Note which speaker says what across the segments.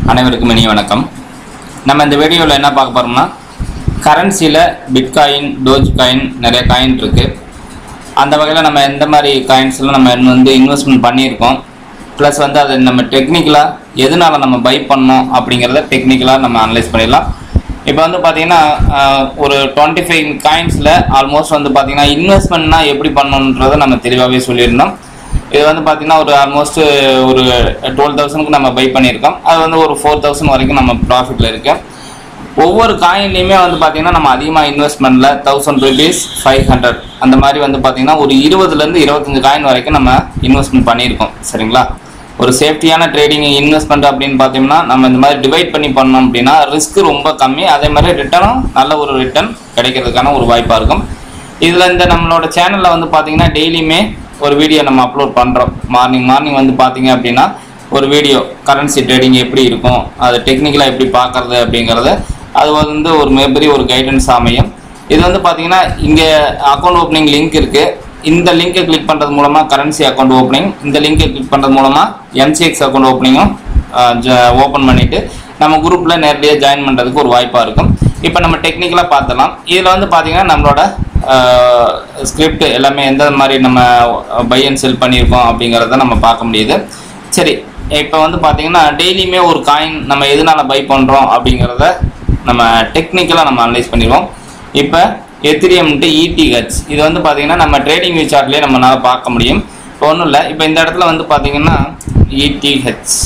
Speaker 1: அனைவருக்கும் இனிய வணக்கம் நம்ம இந்த வீடியோவில் என்ன பார்க்க போகிறோம்னா கரன்சியில் பிட்காயின் டோஜ் காயின் நிறைய காயின் இருக்குது அந்த வகையில் நம்ம எந்த மாதிரி காயின்ஸ்லாம் நம்ம வந்து இன்வெஸ்ட்மெண்ட் பண்ணியிருக்கோம் ப்ளஸ் வந்து அது நம்ம டெக்னிக்கலாக எதனால நம்ம பை பண்ணோம் அப்படிங்கிறத டெக்னிக்கலாக நம்ம அனலைஸ் பண்ணிடலாம் இப்போ வந்து பார்த்தீங்கன்னா ஆஹ், ஒரு டுவெண்ட்டி ஃபைவ் காயின்ஸில் ஆல்மோஸ்ட் வந்து பார்த்தீங்கன்னா இன்வெஸ்ட்மெண்ட்னா எப்படி பண்ணணுன்றதை நம்ம தெளிவாகவே சொல்லியிருந்தோம் இது வந்து பார்த்தீங்கன்னா ஒரு ஆல்மோஸ்ட் ஒரு டுவெல் தௌசண்ட்க்கு நம்ம பை பண்ணியிருக்கோம் அது வந்து ஒரு ஃபோர் தௌசண்ட் வரைக்கும் நம்ம ப்ராஃபிட்டில் இருக்கு ஒவ்வொரு காயின்லையுமே வந்து பார்த்தீங்கன்னா நம்ம அதிகமாக இன்வெஸ்ட்மெண்ட்டில் தௌசண்ட் ருபீஸ் ஃபைவ் ஹண்ட்ரட் அந்த மாதிரி வந்து பார்த்தீங்கன்னா ஒரு இருபதுலேருந்து இருபத்தஞ்சு காயின் வரைக்கும் நம்ம இன்வெஸ்ட்மெண்ட் பண்ணியிருக்கோம் சரிங்களா ஒரு சேஃப்டியான ட்ரேடிங் இன்வெஸ்ட்மெண்ட் அப்படின்னு பார்த்தீங்கன்னா நம்ம இந்த மாதிரி டிவைட் பண்ணி பண்ணோம் அப்படின்னா ரிஸ்க் ரொம்ப கம்மி அதே மாதிரி ரிட்டர்னும் நல்ல ஒரு ரிட்டர்ன் கிடைக்கிறதுக்கான ஒரு வாய்ப்பாக இருக்கும் இதில் இந்த நம்மளோட சேனலில் வந்து பார்த்தீங்கன்னா டெய்லியுமே ஒரு வீடியோ நம்ம அப்லோட் பண்ணுறோம் மார்னிங் மார்னிங் வந்து பார்த்தீங்க அப்படின்னா ஒரு வீடியோ கரன்சி ட்ரேடிங் எப்படி இருக்கும் அது டெக்னிக்கலாக எப்படி பார்க்கறது அப்படிங்கிறது அது வந்து ஒரு மிகப்பெரிய ஒரு கைடன்ஸ் அமையும் இது வந்து பார்த்தீங்கன்னா இங்கே அக்கௌண்ட் ஓப்பனிங் லிங்க் இருக்குது இந்த லிங்கை கிளிக் பண்ணுறது மூலமாக கரன்சி அக்கௌண்ட் ஓப்பனிங் இந்த லிங்கை கிளிக் பண்ணுறது மூலமாக எம்சிஎக்ஸ் அக்கௌண்ட் ஓப்பனிங்கும் ஓப்பன் பண்ணிவிட்டு நம்ம குரூப்பில் நேரடியாக ஜாயின் பண்ணுறதுக்கு ஒரு வாய்ப்பாக இருக்கும் இப்போ நம்ம டெக்னிக்கலாக பார்த்தலாம் இதில் வந்து பார்த்தீங்கன்னா நம்மளோட ஸ்கிரிப்ட் எல்லாமே எந்த மாதிரி நம்ம பை அண்ட் செல் பண்ணியிருக்கோம் அப்படிங்கிறத நம்ம பார்க்க முடியுது சரி இப்போ வந்து பார்த்தீங்கன்னா டெய்லியுமே ஒரு காயின் நம்ம எதனால பை பண்ணுறோம் அப்படிங்கிறத நம்ம டெக்னிக்கலாக நம்ம அனலைஸ் பண்ணிடுவோம் இப்போ எத்திரியம்ட்டு இடிஹெச் இது வந்து பார்த்தீங்கன்னா நம்ம ட்ரேடிங் வியூ சார்ட்லேயே நம்மளால் பார்க்க முடியும் இப்போ ஒன்றும் இல்லை இப்போ இந்த இடத்துல வந்து பார்த்தீங்கன்னா இடிஹெச்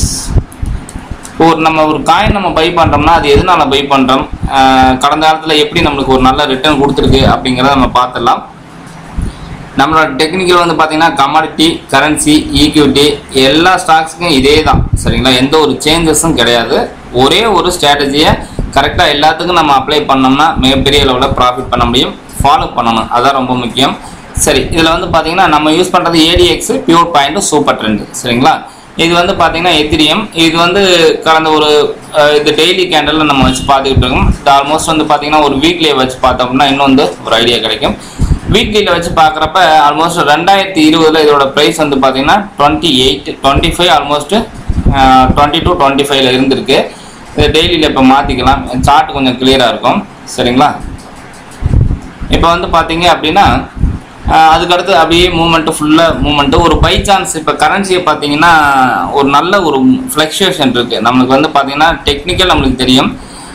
Speaker 1: ஒரு நம்ம ஒரு காயின் நம்ம பை பண்ணுறோம்னா அது எதனால பை பண்ணுறோம் கடந்த காலத்தில் எப்படி நம்மளுக்கு ஒரு நல்ல ரிட்டர்ன் கொடுத்துருக்கு அப்படிங்கிறத நம்ம பார்த்துடலாம் நம்மளோட டெக்னிக்கல் வந்து பார்த்தீங்கன்னா கமாடிட்டி கரன்சி ஈக்விட்டி எல்லா ஸ்டாக்ஸுக்கும் இதே தான் சரிங்களா எந்த ஒரு சேஞ்சஸும் கிடையாது ஒரே ஒரு ஸ்ட்ராட்டஜியை கரெக்டாக எல்லாத்துக்கும் நம்ம அப்ளை பண்ணோம்னா மிகப்பெரிய அளவில் ப்ராஃபிட் பண்ண முடியும் ஃபாலோ பண்ணணும் அதான் ரொம்ப முக்கியம் சரி இதில் வந்து பார்த்தீங்கன்னா நம்ம யூஸ் பண்ணுறது ADX pure point super trend சரிங்களா இது வந்து பார்த்தீங்கன்னா எத்திரியம் இது வந்து கடந்த ஒரு அஹ், இது டெய்லி கேண்டலில் நம்ம வச்சு பார்த்துக்கிட்டு இருக்கோம் இது ஆல்மோஸ்ட் வந்து பார்த்தீங்கன்னா ஒரு வீக்லியை வச்சு பார்த்தோம்னா இன்னும் வந்து ஒரு ஐடியா கிடைக்கும் வீக்லியில் வச்சு பார்க்குறப்ப ஆல்மோஸ்ட் ரெண்டாயிரத்தி இருபதில் இதோட ப்ரைஸ் வந்து பார்த்தீங்கன்னா twenty eight twenty five almost twenty two twenty ஃபைவ்ல இருந்திருக்கு இது டெய்லியில் இப்போ மாற்றிக்கலாம் சார்ட் கொஞ்சம் கிளியராக இருக்கும் சரிங்களா இப்போ வந்து பார்த்தீங்க அப்படின்னா ஆஹ் அதுக்கடுத்து அப்படியே மூமெண்ட்டு ஃபுல்லாக மூமெண்ட்டு ஒரு பை சான்ஸ் இப்போ கரன்சியை பார்த்தீங்கன்னா ஒரு நல்ல ஒரு ஃப்ளக்சுவேஷன் இருக்குது நம்மளுக்கு வந்து பார்த்தீங்கன்னா டெக்னிக்கல் நம்மளுக்கு தெரியும்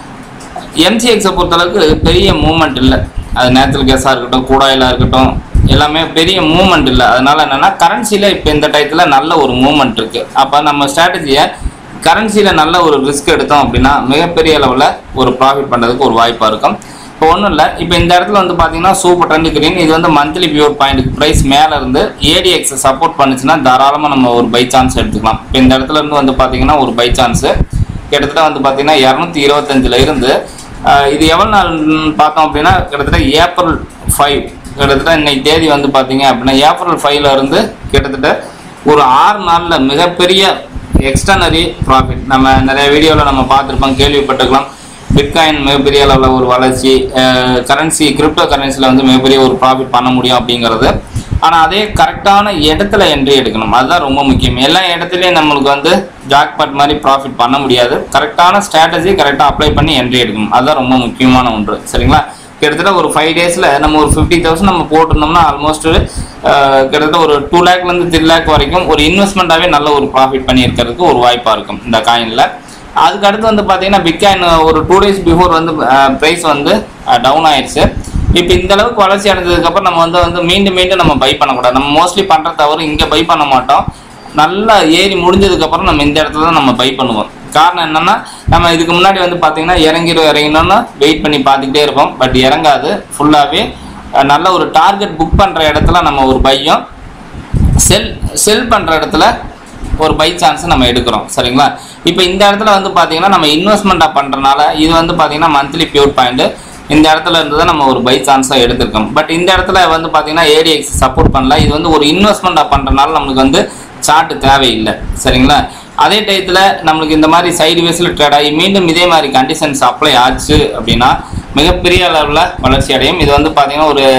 Speaker 1: எம்சிஎக்ஸை பொறுத்தளவுக்கு பெரிய மூமெண்ட் இல்லை அது நேச்சுரல் கேஸாக இருக்கட்டும் கூடாயிலாக இருக்கட்டும் எல்லாமே பெரிய மூமெண்ட் இல்லை அதனால என்னென்னா கரன்சியில் இப்போ இந்த டயத்தில் நல்ல ஒரு மூமெண்ட் இருக்குது அப்போ நம்ம ஸ்ட்ராட்டஜியை கரன்சியில் நல்ல ஒரு ரிஸ்க் எடுத்தோம் அப்படின்னா மிகப்பெரிய அளவில் ஒரு ப்ராஃபிட் பண்ணுறதுக்கு ஒரு வாய்ப்பாக இருக்கும் இப்போ ஒன்றும் இல்லை இப்போ இந்த இடத்துல வந்து பார்த்தீங்கன்னா சூப்பர் ட்ரெண்ட் கிரீன் இது வந்து மந்த்லி பியூர் பாயிண்ட் ப்ரைஸ் மேலே இருந்து ஏடிஎக்ஸை சப்போர்ட் பண்ணுச்சுன்னா தாராளமாக நம்ம ஒரு பை சான்ஸ் எடுத்துக்கலாம் இப்போ இந்த இடத்துல இருந்து வந்து பார்த்தீங்கன்னா ஒரு பை சான்ஸு கிட்டத்தட்ட வந்து பார்த்தீங்கன்னா இரநூத்தி இருபத்தஞ்சில் இருந்து ஆஹ், இது எவ்வளோ நாள் பார்த்தோம் அப்படின்னா கிட்டத்தட்ட ஏப்ரல் ஃபைவ் கிட்டத்தட்ட இன்னைக்கு தேதி வந்து பார்த்தீங்க அப்படின்னா ஏப்ரல் ஃபைவ்ல இருந்து கிட்டத்தட்ட ஒரு ஆறு நாளில் மிகப்பெரிய எக்ஸ்டர்னரி ப்ராஃபிட் நம்ம நிறைய வீடியோவில் நம்ம பார்த்துருப்போம் கேள்விப்பட்டிருக்கலாம் பிட்காயின் மிகப்பெரிய அளவில் ஒரு வளர்ச்சி கரன்சி கிரிப்டோ கரன்சியில் வந்து மிகப்பெரிய ஒரு ப்ராஃபிட் பண்ண முடியும் அப்படிங்கிறது ஆனால் அதே கரெக்டான இடத்துல என்ட்ரி எடுக்கணும் அதுதான் ரொம்ப முக்கியம் எல்லா இடத்துலையும் நம்மளுக்கு வந்து ஜாக்பாட் மாதிரி ப்ராஃபிட் பண்ண முடியாது கரெக்டான ஸ்ட்ராட்டஜி கரெக்டாக அப்ளை பண்ணி என்ட்ரி எடுக்கணும் அதுதான் ரொம்ப முக்கியமான ஒன்று சரிங்களா கிட்டத்தட்ட ஒரு ஃபைவ் டேஸில் நம்ம ஒரு ஃபிஃப்டி தௌசண்ட் நம்ம போட்டிருந்தோம்னா ஆல்மோஸ்ட் கிட்டத்தட்ட ஒரு டூ லேக்லேருந்து த்ரீ லேக் வரைக்கும் ஒரு இன்வெஸ்ட்மெண்ட்டாகவே நல்ல ஒரு ப்ராஃபிட் பண்ணியிருக்கிறதுக்கு ஒரு வாய்ப்பாக இருக்கும் இந்த காயினில் அதுக்கு அடுத்து வந்து பார்த்தீங்கன்னா பிட்காயின் ஒரு டூ டேஸ் பிஃபோர் வந்து ப்ரைஸ் வந்து டவுன் ஆயிடுச்சு இப்போ இந்த அளவுக்கு வளர்ச்சி அடைஞ்சதுக்கப்புறம் நம்ம வந்து வந்து மீண்டும் மீண்டும் நம்ம பை பண்ணக்கூடாது நம்ம மோஸ்ட்லி பண்ணுற தவிர இங்கே பை பண்ண மாட்டோம் நல்லா ஏறி முடிஞ்சதுக்கப்புறம் நம்ம இந்த இடத்துல தான் நம்ம பை பண்ணுவோம் காரணம் என்னன்னா நம்ம இதுக்கு முன்னாடி வந்து பார்த்தீங்கன்னா இறங்கிடும் இறங்கினோன்னா வெயிட் பண்ணி பார்த்துக்கிட்டே இருப்போம் பட் இறங்காது ஃபுல்லாகவே நல்ல ஒரு டார்கெட் புக் பண்ணுற இடத்துல நம்ம ஒரு பையும் செல் செல் பண்ணுற இடத்துல ஒரு பை சான்ஸ் நம்ம எடுக்கிறோம் சரிங்களா இப்போ இந்த இடத்துல வந்து பார்த்தீங்கன்னா நம்ம இன்வெஸ்ட்மெண்ட்டாக பண்ணுறனால இது வந்து பார்த்தீங்கன்னா மந்த்லி பியூர் பாயிண்ட் இந்த இடத்துல இருந்து தான் நம்ம ஒரு பை சான்ஸாக எடுத்திருக்கோம் பட் இந்த இடத்துல வந்து பார்த்தீங்கன்னா ஏடிஎக்ஸ் சப்போர்ட் பண்ணல இது வந்து ஒரு இன்வெஸ்ட்மெண்ட்டாக பண்ணுறனால நம்மளுக்கு வந்து சார்ட் தேவையில்லை சரிங்களா அதே டயத்தில் நம்மளுக்கு இந்த மாதிரி சைடு வேஸில் ட்ரேட் ஆகி மீண்டும் இதே மாதிரி கண்டிஷன்ஸ் அப்ளை ஆச்சு அப்படின்னா மிகப்பெரிய அளவில் வளர்ச்சி அடையும் இது வந்து பார்த்தீங்கன்னா ஒரு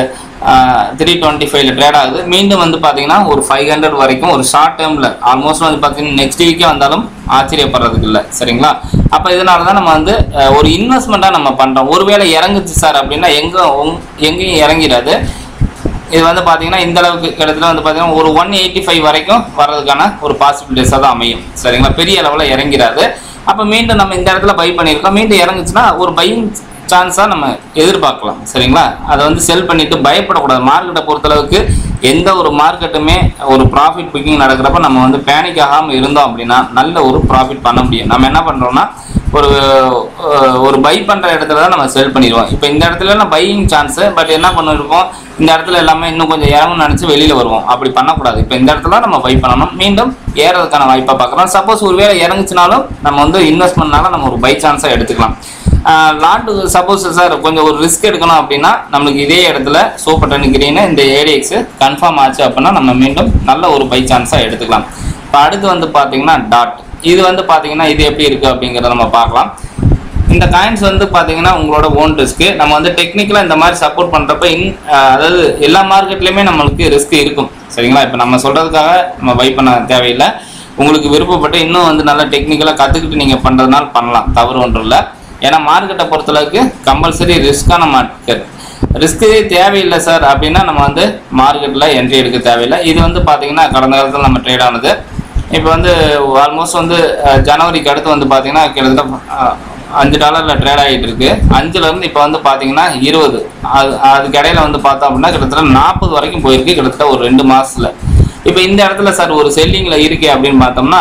Speaker 1: த்ரீ டுவெண்ட்டி ஃபைவ்ல ட்ரேட் ஆகுது மீண்டும் வந்து பார்த்தீங்கன்னா ஒரு ஃபைவ் ஹண்ட்ரட் வரைக்கும் ஒரு ஷார்ட் டேர்மில் ஆல்மோஸ்ட் வந்து பார்த்தீங்கன்னா நெக்ஸ்ட் வீக்கே வந்தாலும் ஆச்சரியப்படுறதுக்கு இல்லை சரிங்களா அப்போ இதனால தான் நம்ம வந்து அஹ், ஒரு இன்வெஸ்ட்மெண்ட்டாக நம்ம பண்ணுறோம் ஒருவேளை இறங்குச்சு சார் அப்படின்னா எங்கே எங்கேயும் இறங்கிடாது இது வந்து பார்த்தீங்கன்னா இந்த அளவுக்கு கிட்டத்தட்ட வந்து பார்த்தீங்கன்னா ஒரு ஒன் எயிட்டி ஃபைவ் வரைக்கும் வர்றதுக்கான ஒரு பாசிபிலிட்டிஸாக தான் அமையும் சரிங்களா பெரிய அளவில் இறங்கிறாது அப்போ மீண்டும் நம்ம இந்த இடத்துல பை பண்ணியிருக்கோம் மீண்டும் இறங்குச்சுன்னா ஒரு பையிங் சான்ஸாக நம்ம எதிர்பார்க்கலாம் சரிங்களா அதை வந்து செல் பண்ணிட்டு பயப்படக்கூடாது மார்க்கெட்டை பொறுத்தளவுக்கு எந்த ஒரு மார்க்கெட்டுமே ஒரு ப்ராஃபிட் புக்கிங் நடக்கிறப்ப நம்ம வந்து பேனிக் ஆகாமல் இருந்தோம் அப்படின்னா நல்ல ஒரு ப்ராஃபிட் பண்ண முடியும் நம்ம என்ன பண்ணுறோம்னா ஒரு அஹ், ஒரு பை பண்ணுற இடத்துல தான் நம்ம செல் பண்ணிடுவோம் இப்போ இந்த இடத்துல நான் பையிங் சான்ஸு பட் என்ன பண்ணிருப்போம் இந்த இடத்துல எல்லாமே இன்னும் கொஞ்சம் இறங்கும்னு நினச்சி வெளியில் வருவோம் அப்படி பண்ணக்கூடாது இப்போ இந்த இடத்துல நம்ம பை பண்ணணும் மீண்டும் ஏறதுக்கான வாய்ப்பை பார்க்குறோம் சப்போஸ் ஒரு வேளை இறங்குச்சுனாலும் நம்ம வந்து இன்வெஸ்ட்மெண்ட்னால நம்ம ஒரு பை சான்ஸாக எடுத்துக்கலாம் லாட்டு சப்போஸ் சார் கொஞ்சம் ஒரு ரிஸ்க் எடுக்கணும் அப்படின்னா நம்மளுக்கு இதே இடத்துல சூப்பர் டென் கிரீனு இந்த ஏடிஎக்ஸ் கன்ஃபார்ம் ஆச்சு அப்படின்னா நம்ம மீண்டும் நல்ல ஒரு பை சான்ஸாக எடுத்துக்கலாம் இப்போ அடுத்து வந்து பார்த்தீங்கன்னா டாட் இது வந்து பார்த்தீங்கன்னா இது எப்படி இருக்குது அப்படிங்கிறத நம்ம பார்க்கலாம் இந்த காயின்ஸ் வந்து பார்த்தீங்கன்னா உங்களோட ஓன் ரிஸ்க்கு நம்ம வந்து டெக்னிக்கலாக இந்த மாதிரி சப்போர்ட் பண்ணுறப்ப இன் அஹ் அதாவது எல்லா மார்க்கெட்லேயுமே நம்மளுக்கு ரிஸ்க் இருக்கும் சரிங்களா இப்போ நம்ம சொல்கிறதுக்காக நம்ம பை பண்ண தேவையில்லை உங்களுக்கு விருப்பப்பட்டு இன்னும் வந்து நல்லா டெக்னிக்கலாக கற்றுக்கிட்டு நீங்கள் பண்ணுறதுனால பண்ணலாம் தவறு ஒன்றும் இல்லை ஏன்னா மார்க்கெட்டை பொறுத்தளவுக்கு கம்பல்சரி ரிஸ்க்கான மார்க்கெட் ரிஸ்க்கு தேவையில்லை சார் அப்படின்னா நம்ம வந்து மார்க்கெட்டில் என்ட்ரி எடுக்க தேவையில்லை இது வந்து பார்த்தீங்கன்னா கடந்த காலத்தில் நம்ம ட்ரேட் ஆனது இப்போ வந்து ஆல்மோஸ்ட் வந்து அஹ், ஜனவரிக்கு அடுத்து வந்து பார்த்தீங்கன்னா கிட்டத்தட்ட அஹ், அஞ்சு டாலரில் ட்ரேட் ஆகிட்டு இருக்கு அஞ்சுலேருந்து இப்போ வந்து பார்த்தீங்கன்னா இருபது அது அதுக்கு இடையில வந்து பார்த்தோம் அப்படின்னா கிட்டத்தட்ட நாற்பது வரைக்கும் போயிருக்கு கிட்டத்தட்ட ஒரு ரெண்டு மாசத்துல இப்போ இந்த இடத்துல சார் ஒரு செல்லிங்கில் இருக்கே அப்படின்னு பார்த்தோம்னா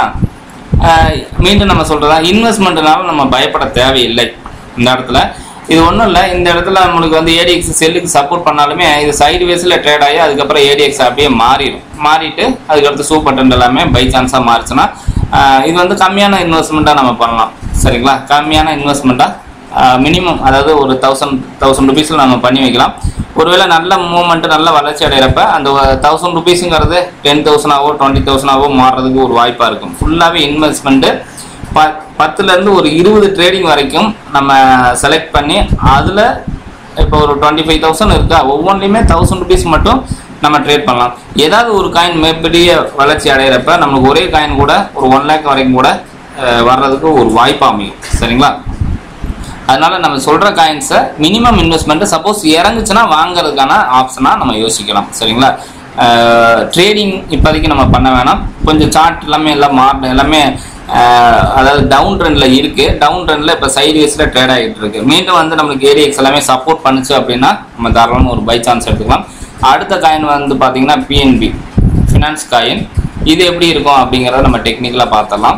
Speaker 1: ஆஹ் மீண்டும் நம்ம சொல்றதா இன்வெஸ்ட்மெண்ட்னால நம்ம பயப்பட தேவையில்லை இந்த இடத்துல இது ஒன்றும் இல்லை இந்த இடத்துல நம்மளுக்கு வந்து ஏடிஎக்ஸ் செல்லுக்கு சப்போர்ட் பண்ணாலுமே இது சைடு வேஸில் ட்ரேட் ஆகி அதுக்கப்புறம் ஏடிஎக்ஸ் அப்படியே மாறிடும் மாறிட்டு அதுக்கடுத்து சூப்பர் டென்ட் எல்லாமே பை சான்ஸாக மாறிச்சுன்னா ஆஹ் இது வந்து கம்மியான இன்வெஸ்ட்மெண்ட்டாக நம்ம பண்ணலாம் சரிங்களா கம்மியான இன்வெஸ்ட்மெண்ட்டாக மினிமம் அதாவது ஒரு தௌசண்ட் தௌசண்ட் ருபீஸில் நம்ம பண்ணி வைக்கலாம் ஒருவேளை நல்ல மூவ்மெண்ட் நல்ல வளர்ச்சி அடைகிறப்ப அந்த தௌசண்ட் ருபீஸுங்கிறது டென் தௌசண்டாவோ டுவெண்ட்டி தௌசண்டாவோ மாறுறதுக்கு ஒரு வாய்ப்பாக இருக்கும் ஃபுல்லாகவே இன்வெஸ்ட்மெண்ட்டு ப பத்துலேருந்து ஒரு இருபது ட்ரேடிங் வரைக்கும் நம்ம செலக்ட் பண்ணி அதில் இப்போ ஒரு டுவெண்ட்டி ஃபைவ் தௌசண்ட் இருக்கா ஒவ்வொன்றிலையுமே தௌசண்ட் ருபீஸ் மட்டும் நம்ம ட்ரேட் பண்ணலாம் ஏதாவது ஒரு காயின் மிகப்பெரிய வளர்ச்சி அடைகிறப்ப நம்மளுக்கு ஒரே காயின் கூட ஒரு ஒன் லேக் வரைக்கும் கூட அஹ், வர்றதுக்கு ஒரு வாய்ப்பு அமையும் சரிங்களா அதனால நம்ம சொல்ற காயின்ஸை மினிமம் இன்வெஸ்ட்மெண்ட் சப்போஸ் இறங்குச்சுன்னா வாங்குறதுக்கான ஆப்ஷனாக நம்ம யோசிக்கலாம் சரிங்களா ட்ரேடிங் இப்போதைக்கு நம்ம பண்ண வேணாம் கொஞ்சம் சார்ட் எல்லாமே எல்லாம் மாறணும் எல்லாமே அஹ், அதாவது டவுன் ட்ரெண்டில் இருக்கு டவுன் ட்ரெண்டில் இப்போ சைடு வேஸில் ட்ரேட் ஆகிட்டு இருக்கு மீண்டும் வந்து நம்மளுக்கு ஏரிஎக்ஸ் எல்லாமே சப்போர்ட் பண்ணுச்சு அப்படின்னா நம்ம தாராளமாக ஒரு பை சான்ஸ் எடுத்துக்கலாம் அடுத்த காயின் வந்து பார்த்தீங்கன்னா பிஎன்பி ஃபினான்ஸ் காயின் இது எப்படி இருக்கும் அப்படிங்கிறத நம்ம டெக்னிக்கலாக பார்த்துடலாம்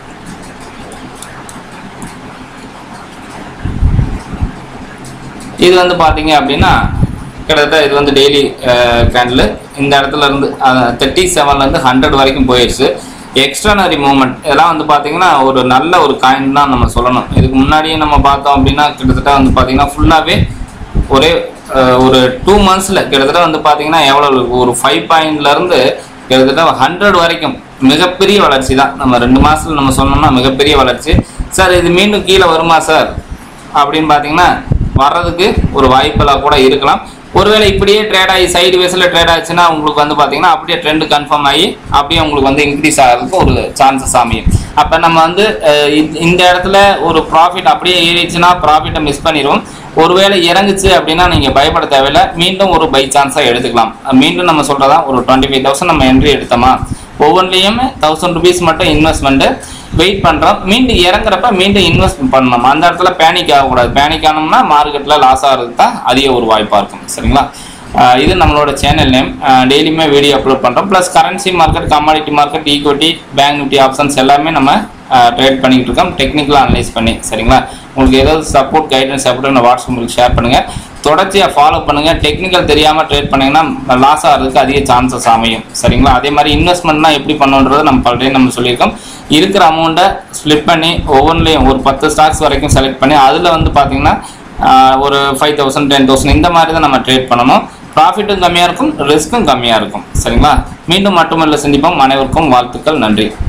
Speaker 1: இது வந்து பார்த்தீங்க அப்படின்னா கிட்டத்தட்ட இது வந்து டெய்லி கேண்டில் இந்த இடத்துல இருந்து தேர்ட்டி செவன்லேருந்து ஹண்ட்ரட் வரைக்கும் போயிடுச்சு எக்ஸ்ட்ரானரி மூவ்மெண்ட் இதெல்லாம் வந்து பார்த்தீங்கன்னா ஒரு நல்ல ஒரு காயின் தான் நம்ம சொல்லணும் இதுக்கு முன்னாடியே நம்ம பார்த்தோம் அப்படின்னா கிட்டத்தட்ட வந்து பார்த்தீங்கன்னா ஃபுல்லாகவே ஒரே அஹ், ஒரு டூ மந்த்ஸில் கிட்டத்தட்ட வந்து பார்த்தீங்கன்னா எவ்வளோ இருக்கு? ஒரு ஃபைவ் பாயிண்ட்லேருந்து கிட்டத்தட்ட ஹண்ட்ரட் வரைக்கும் மிகப்பெரிய வளர்ச்சி தான் நம்ம ரெண்டு மாதத்தில் நம்ம சொன்னோம்னா மிகப்பெரிய வளர்ச்சி சார் இது மீண்டும் கீழே வருமா சார் அப்படின்னு பார்த்தீங்கன்னா வர்றதுக்கு ஒரு வாய்ப்பெல்லாம் கூட இருக்கலாம் ஒருவேளை இப்படியே ட்ரேட் ஆகி சைடு வேஸில் ட்ரேட் ஆச்சுன்னா உங்களுக்கு வந்து பார்த்தீங்கன்னா அப்படியே ட்ரெண்ட் கன்ஃபார்ம் ஆகி அப்படியே உங்களுக்கு வந்து இன்க்ரீஸ் ஆகிறதுக்கு ஒரு சான்சஸ் அமையும் அப்போ நம்ம வந்து அஹ், இந்த- இந்த இடத்துல ஒரு ப்ராஃபிட் அப்படியே ஏறிச்சுன்னா ப்ராஃபிட்டை மிஸ் பண்ணிடுவோம் ஒருவேளை இறங்குச்சு அப்படின்னா நீங்கள் பயப்பட தேவையில்லை மீண்டும் ஒரு பை சான்ஸாக எடுத்துக்கலாம் அஹ், மீண்டும் நம்ம சொல்கிறதா ஒரு டுவெண்ட்டி ஃபைவ் தௌசண்ட் நம்ம என்ட்ரி எடுத்தோமா ஒவ்வொன்றிலையுமே தௌசண்ட் ருபீஸ் மட்டும் இன்வெஸ்ட்மெண்ட்டு வெயிட் பண்ணுறோம் மீண்டும் இறங்குறப்ப மீண்டும் இன்வெஸ்ட் பண்ணணும் அந்த இடத்துல பேனிக் ஆகக்கூடாது பேனிக் ஆனோம்னா மார்க்கெட்டில் லாஸ் ஆகிறது தான் அதிக ஒரு வாய்ப்பாக இருக்கும் சரிங்களா ஆஹ் இது நம்மளோட சேனல் நேம் டெய்லியுமே வீடியோ அப்லோட் பண்ணுறோம் plus currency market commodity market equity bank Nifty options எல்லாமே நம்ம ட்ரேட் பண்ணிக்கிட்டு இருக்கோம் டெக்னிக்கலாக அனலைஸ் பண்ணி சரிங்களா உங்களுக்கு ஏதாவது சப்போர்ட் கைடன்ஸ் அப்படின்னு நான் வாட்ஸ்அப் உங்களுக்கு ஷேர் பண்ணுங்கள் தொடர்ச்சியாக ஃபாலோ பண்ணுங்கள் டெக்னிக்கல் தெரியாமல் ட்ரேட் பண்ணீங்கன்னா லாஸ் ஆகிறதுக்கு அதிக சான்சஸ் அமையும் சரிங்களா அதே மாதிரி இன்வெஸ்ட்மெண்ட்னா எப்படி பண்ணுன்றது நம்ம பல்வேறு நம்ம சொல்லியிருக்கோம் இருக்கிற அமௌண்ட்டை ஸ்ப்ளிட் பண்ணி ஒவ்வொன்றிலையும் ஒரு பத்து ஸ்டாக்ஸ் வரைக்கும் செலக்ட் பண்ணி அதில் வந்து பார்த்தீங்கன்னா ஆஹ், ஒரு ஃபைவ் தௌசண்ட் டென் தௌசண்ட் இந்த மாதிரி தான் நம்ம ட்ரேட் பண்ணணும் ப்ராஃபிட்டும் கம்மியாக இருக்கும் ரிஸ்க்கும் கம்மியாக இருக்கும் சரிங்களா மீண்டும் மட்டுமல்ல சந்திப்போம் அனைவருக்கும் வாழ்த்துக்கள் நன்றி